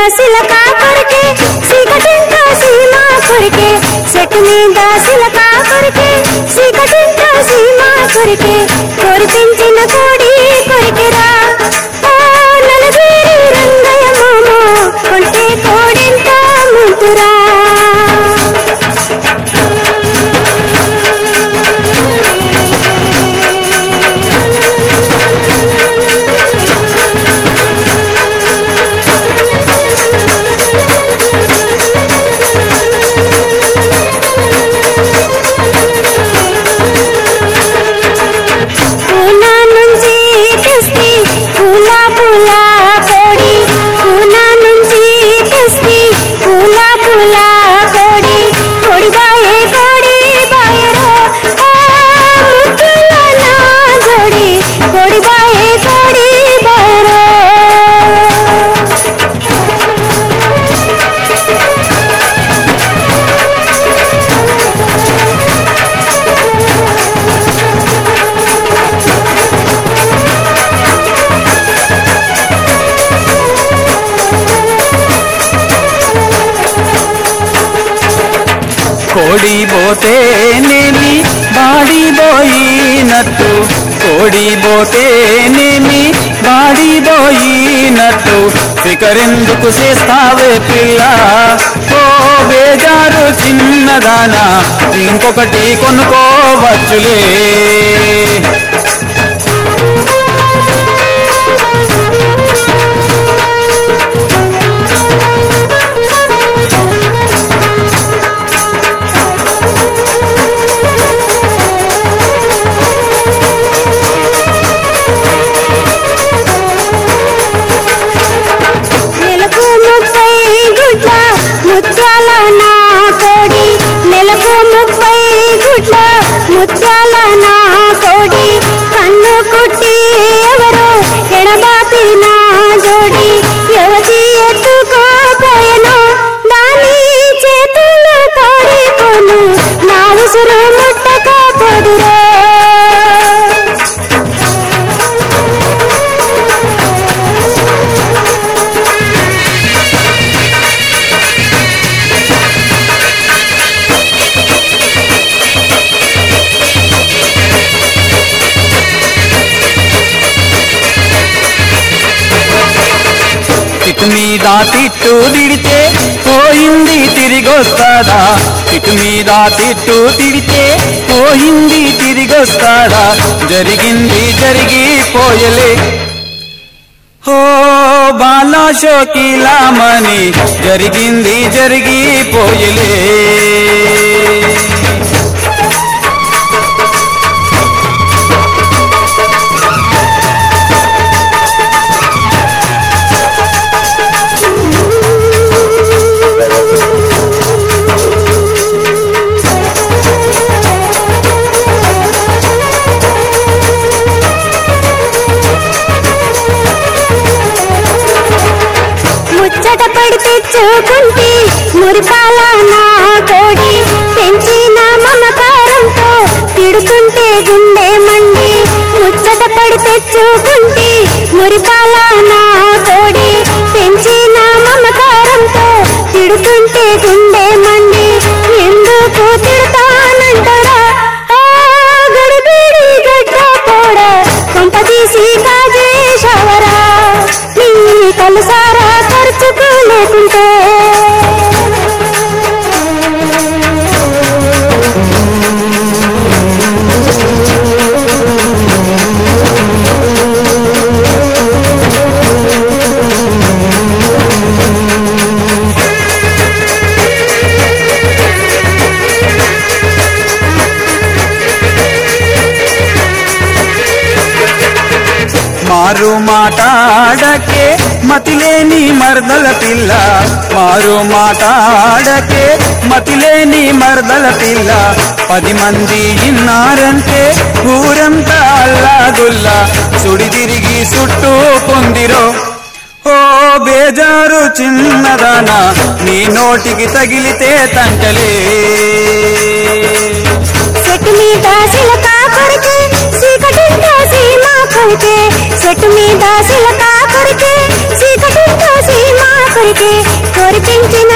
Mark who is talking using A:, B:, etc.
A: సిలక కొరికే సీకటింట సీమా కొరికే చెట్టు మీద సిలక కొరికే సీకటింట సీమా కొరికే కోరి పెంచిన కోడి కొరికెరా ఓ నలగిరి రంగయ్య మామ కొంటే కోడెంత ముంతురా పూనా నుంచి తెస్తి పూల పూల కోడి పూనా నుంచి తెస్తి పూల పూల కోడి కోడి బాయే కోడి బాయరో ఆ ముద్దుల నా జోడి కోడి బాయే కోడి బాయరో
B: కోడి పోతేనేమి బాడిపోయినట్టు కోడి పోతేనేమి బాడిపోయినట్టు ఫికరెందుకు చేస్తావే పిల్ల ఓ బేజారు చిన్నదానా ఇంకొకటి కొనుక్కోవచ్చులే
A: నెలకు ముప్పై గుడ్ల ముత్యాల నా కోడి నెలకు ముప్పై గుడ్ల ముత్యాల నా కోడి కన్ను కుట్టి ఎవరు ఎడబాపి నా జోడి యువతి ఎత్తుకోపోయెను దాని చేతులు తోడికొను నా ఉసురు ముట్టకపోదురో
B: తిట్టు మీద తిట్టు తిడితే పోయింది తిరిగొస్తాడా తిట్టు మీద తిట్టు తిడితే పోయింది తిరిగొస్తాడా జరిగింది జరిగిపోయలే ఓ బాలా షోకిలామని జరిగింది జరిగిపోయలే
A: ముచ్చట పడి తెచ్చుకుంటే మురిపాల నా కోడి పెంచిన మమకారంతో తిడుతుంటే గుండె మండి ముచ్చట పడి తెచ్చుకుంటే మురిపాల నా కోడి పెంచిన మమకారంతో తిడుతుంటే గుండె మండి ఎందుకు తిడతానంటారా ఆ గడిబిడి గడ్డ పోడ కొంప తీసి కాజేశవరా నీ కలుసారా ఖర్చుకు లేకుంటే
B: మారు మాటాడకే మతిలేని మరదల పిల్ల మారు మాటాడకే మతిలేని మరదల పిల్ల పది మంది ఇన్నారంటే ఊరంతా అల్లాగుల్లా సుడి తిరిగి చుట్టూ పొందిరో ఓ బేజారు చిన్నదానా నీ నోటికి తగిలితే తంటలే
A: చెట్టు మీద సిలక కొరికే చీకటింట సీమా కొరికే చెట్టు మీద సిలక కొరికే చీకటింట సీమా కొరికే కోరి పెంచిన